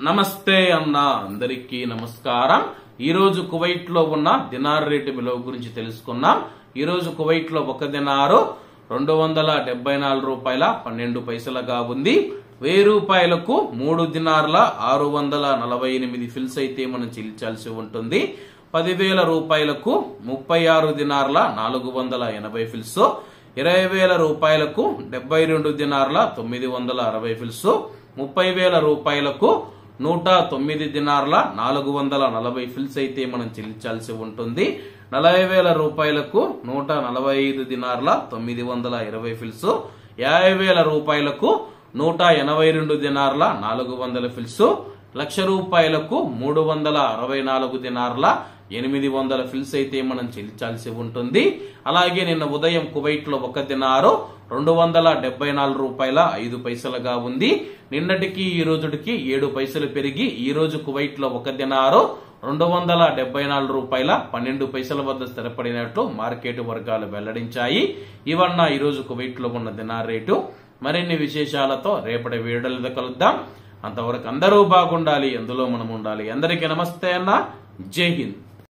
నమస్తే అన్న అందరికీ నమస్కారం ఈ రోజు కువైట్ లో ఉన్న దినార్ రేటు విలువ గురించి తెలుసుకున్నాం ఈ రోజు కువైట్ లో ఒక దినారు రెండు వందల డెబ్బై నాలుగు రూపాయల పన్నెండు పైసలుగా ఉంది వెయ్యి రూపాయలకు మూడు దినార్ల ఆరు వందల నలభై ఎనిమిది ఫిల్స్ అయితే మనం చెల్లించాల్సి ఉంటుంది పదివేల రూపాయలకు ముప్పై ఆరు దినార్ల నాలుగు వందల ఎనభై ఫిల్స్ ఇరవై వేల రూపాయలకు డెబ్బై రెండు దినార్ల తొమ్మిది వందల అరవై ఫిల్స్ ముప్పై వేల రూపాయలకు నూట తొమ్మిది దినార్ల నాలుగు వందల నలభై ఫిల్స్ అయితే మనం చెల్లించాల్సి ఉంటుంది నలభై వేల రూపాయలకు నూట నలభై ఐదు దినార్ల తొమ్మిది వందల ఇరవై ఫిల్స్ యాభై వేల రూపాయలకు నూట ఎనభై రెండు దినార్ల నాలుగు వందల ఫిల్స్ లక్ష రూపాయలకు మూడు వందల అరవై నాలుగు దినార్ల ఎనిమిది వందల ఫిల్స్ అయితే మనం చెల్లించాల్సి ఉంటుంది అలాగే నిన్న ఉదయం కువైట్ లో ఒక దినారు రెండు వందల డెబ్బై నాలుగు రూపాయల ఐదు పైసలుగా ఉంది నిన్నటికి ఈ రోజుటికి ఏడు పైసలు పెరిగి ఈ రోజు కువైట్ లో ఒక దినారు రెండు వందల డెబ్బై నాలుగు రూపాయల పన్నెండు పైసల వద్ద స్థిరపడినట్లు మార్కెట్ వర్గాలు వెల్లడించాయి ఇవన్న ఈ రోజు కువైట్ లో ఉన్న దినార్ రేటు మరిన్ని విశేషాలతో రేపటి వీడియోలో కలుద్దాం అంతవరకు అందరూ బాగుండాలి అందులో మనం ఉండాలి అందరికీ నమస్తే అన్న జై హింద్